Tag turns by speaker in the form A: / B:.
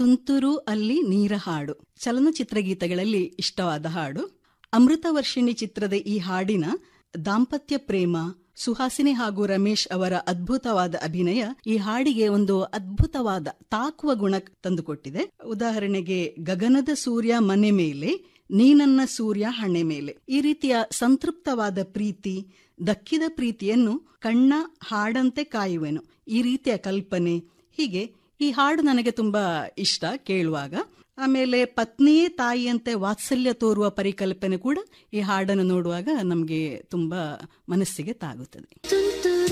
A: ತುಂತುರು ಅಲ್ಲಿ ನೀರ ಹಾಡು ಚಲನಚಿತ್ರ ಗೀತೆಗಳಲ್ಲಿ ಇಷ್ಟವಾದ ಹಾಡು ಅಮೃತ ವರ್ಷಿಣಿ ಚಿತ್ರದ ಈ ಹಾಡಿನ ದಾಂಪತ್ಯ ಪ್ರೇಮ ಸುಹಾಸಿನಿ ಹಾಗೂ ರಮೇಶ್ ಅವರ ಅದ್ಭುತವಾದ ಅಭಿನಯ ಈ ಹಾಡಿಗೆ ಒಂದು ಅದ್ಭುತವಾದ ತಾಕುವ ಗುಣ ತಂದುಕೊಟ್ಟಿದೆ ಉದಾಹರಣೆಗೆ ಗಗನದ ಸೂರ್ಯ ಮನೆ ಮೇಲೆ ನೀನನ್ನ ಸೂರ್ಯ ಹಣೆ ಮೇಲೆ ಈ ರೀತಿಯ ಸಂತೃಪ್ತವಾದ ಪ್ರೀತಿ ದಕ್ಕಿದ ಪ್ರೀತಿಯನ್ನು ಕಣ್ಣ ಹಾಡಂತೆ ಕಾಯುವೆನು ಈ ರೀತಿಯ ಕಲ್ಪನೆ ಹೀಗೆ ಈ ಹಾಡು ನನಗೆ ತುಂಬಾ ಇಷ್ಟ ಕೇಳುವಾಗ ಆಮೇಲೆ ಪತ್ನಿಯೇ ತಾಯಿಯಂತೆ ವಾತ್ಸಲ್ಯ ತೋರುವ ಪರಿಕಲ್ಪನೆ ಕೂಡ ಈ ಹಾಡನ್ನು ನೋಡುವಾಗ ನಮಗೆ ತುಂಬಾ ಮನಸ್ಸಿಗೆ ತಾಗುತ್ತದೆ